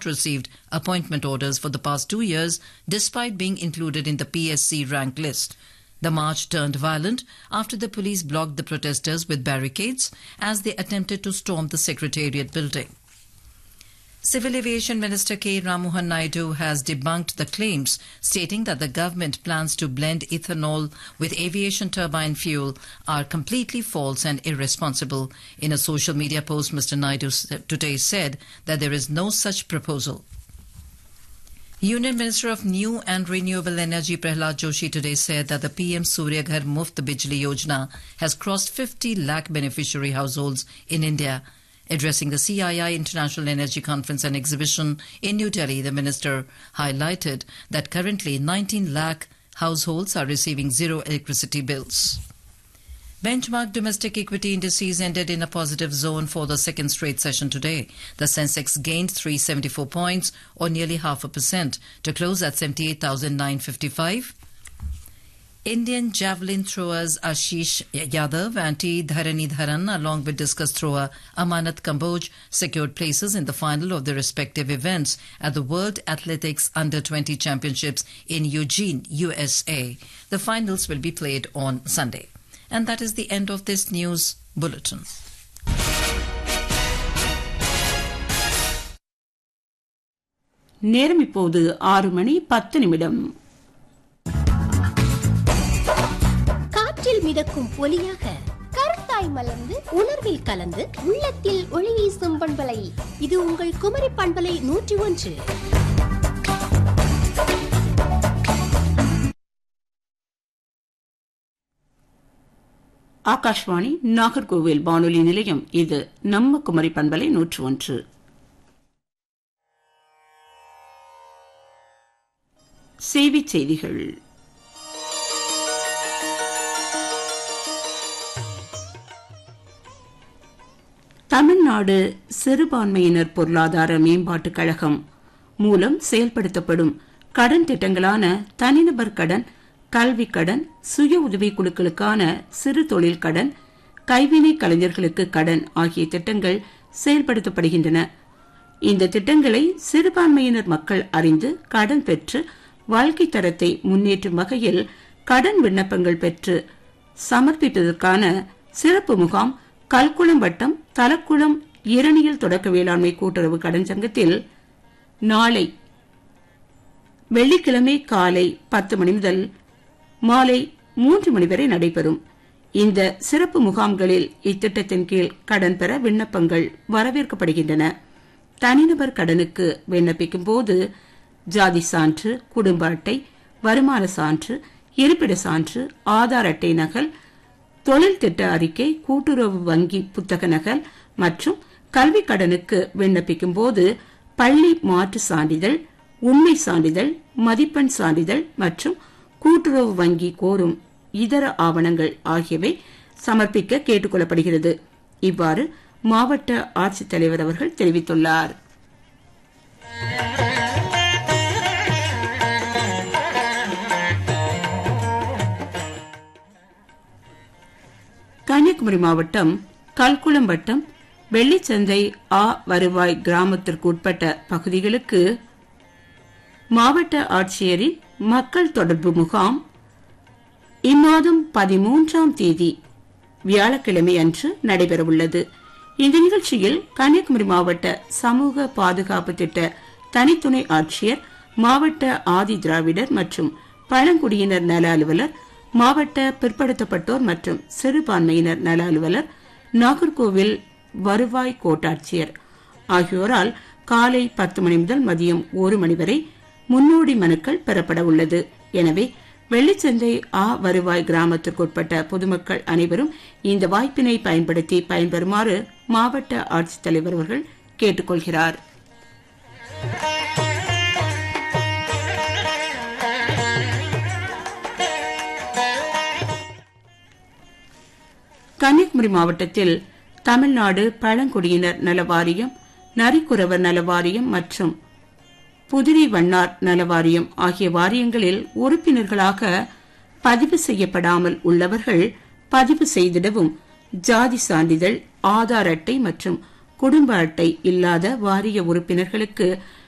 not received appointment orders for the past two years despite being included in the PSC rank list. The march turned violent after the police blocked the protesters with barricades as they attempted to storm the Secretariat building. Civil Aviation Minister K. Ramohan Naidu has debunked the claims stating that the government plans to blend ethanol with aviation turbine fuel are completely false and irresponsible. In a social media post, Mr. Naidu today said that there is no such proposal. Union Minister of New and Renewable Energy Prahlad Joshi today said that the PM Surya Ghar Muft Bijli Yojana has crossed 50 lakh beneficiary households in India. Addressing the CII International Energy Conference and Exhibition in New Delhi, the minister highlighted that currently 19 lakh households are receiving zero electricity bills. Benchmark domestic equity indices ended in a positive zone for the second straight session today. The Sensex gained 374 points, or nearly half a percent, to close at 78,955. Indian javelin throwers Ashish Yadav and T. Dharani Dharan, along with discus thrower Amanat Kamboj, secured places in the final of their respective events at the World Athletics Under 20 Championships in Eugene, USA. The finals will be played on Sunday. And that is the end of this news bulletin. நேரம் இப்போது ஆறு மணி பத்து நிமிடம் காற்றில் மிதக்கும் ஒலியாக கருத்தாய் மலர்ந்து உணர்வில் கலந்து உள்ளத்தில் ஒளி வீசும் பண்பலை இது உங்கள் குமரி பண்பலை நூற்றி ஒன்று ஆகாஷ்வாணி நாகர்கோவில் வானொலி நிலையம் இது நம்ம குமரி பண்பலை நூற்று ஒன்று செய்திச் செய்திகள் தமிழ்நாடு சிறுபான்மையினர் பொருளாதார மேம்பாட்டுக் கழகம் மூலம் செயல்படுத்தப்படும் கடன் திட்டங்களான தனிநபர் கடன் கல்வி கடன் சுய உதவிக் குழுக்களுக்கான சிறு தொழில் கடன் கைவினை கலைஞர்களுக்கு கடன் ஆகிய திட்டங்கள் செயல்படுத்தப்படுகின்றன இந்த திட்டங்களை சிறுபான்மையினர் மக்கள் அறிந்து கடன் பெற்று வாழ்க்கை தரத்தை முன்னேற்றும் வகையில் கடன் விண்ணப்பங்கள் பெற்று சமர்ப்பிப்பதற்கான சிறப்பு முகாம் கல்குளம் வட்டம் தலக்குளம் இரணியல் தொடக்க வேளாண்மை கூட்டுறவு கடன் சங்கத்தில் நாளை வெள்ளிக்கிழமை காலை பத்து மணி முதல் மாலை மூன்று மணி வரை நடைபெறும் இந்த சிறப்பு முகாம்களில் இத்திட்டத்தின் கீழ் கடன் பெற விண்ணப்பங்கள் வரவேற்கப்படுகின்றன தனிநபர் கடனுக்கு விண்ணப்பிக்கும் போது ஜாதி சான்று குடும்ப அட்டை வருமான சான்று இருப்பிட சான்று ஆதார் அட்டை நகல் தொழில் திட்ட அறிக்கை கூட்டுறவு வங்கி புத்தக நகல் மற்றும் கல்வி கடனுக்கு விண்ணப்பிக்கும் போது பள்ளி மாற்று சான்றிதழ் உண்மை சான்றிதழ் மதிப்பெண் சான்றிதழ் மற்றும் கூட்டுறவு வங்கி கோரும் இதர ஆவணங்கள் ஆகியவை சமர்ப்பிக்க கேட்டுக்கொள்ளப்படுகிறது இவ்வாறு மாவட்ட ஆட்சித்தலைவர் அவர்கள் தெரிவித்துள்ளார் கன்னியாகுமரி மாவட்டம் கல்குளம் வட்டம் வெள்ளிச்சந்தை ஆ வருவாய் கிராமத்திற்கு உட்பட்ட பகுதிகளுக்கு மாவட்ட ஆட்சியரின் மக்கள் தொடர்பு முகாம் இம்மாதம் பதிமூன்றாம் தேதி வியாழக்கிழமை அன்று நடைபெறவுள்ளது இந்த நிகழ்ச்சியில் கன்னியாகுமரி மாவட்ட சமூக பாதுகாப்பு திட்ட தனித்துணை ஆட்சியர் மாவட்ட ஆதி திராவிடர் மற்றும் பழங்குடியினர் நல அலுவலர் மாவட்ட பிற்படுத்தப்பட்டோர் மற்றும் சிறுபான்மையினர் நல அலுவலர் நாகர்கோவில் வருவாய் கோட்டாட்சியர் ஆகியோரால் காலை பத்து மணி முதல் மதியம் ஒரு மணி வரை முன்னோடி மனுக்கள் பெறப்பட உள்ளது எனவே வெள்ளிச்சந்தை ஆ வருவாய் கிராமத்திற்குட்பட்ட பொதுமக்கள் அனைவரும் இந்த வாய்ப்பினை பயன்படுத்தி பயன்பெறுமாறு மாவட்ட ஆட்சித்தலைவர் அவர்கள் கேட்டுக்கொள்கிறார் கன்னியாகுமரி மாவட்டத்தில் தமிழ்நாடு பழங்குடியினர் நல வாரியம் நரிக்குறவர் நல வாரியம் மற்றும் புதிரி வண்ணார் நல வாரியம் ஆகிய வாரியங்களில் உறுப்பினர்களாக பதிவு செய்யப்படாமல் உள்ளவர்கள் பதிவு செய்திடவும் ஜாதி சான்றிதழ் ஆதார் அட்டை மற்றும் குடும்ப அட்டை இல்லாத வாரிய உறுப்பினர்களுக்கு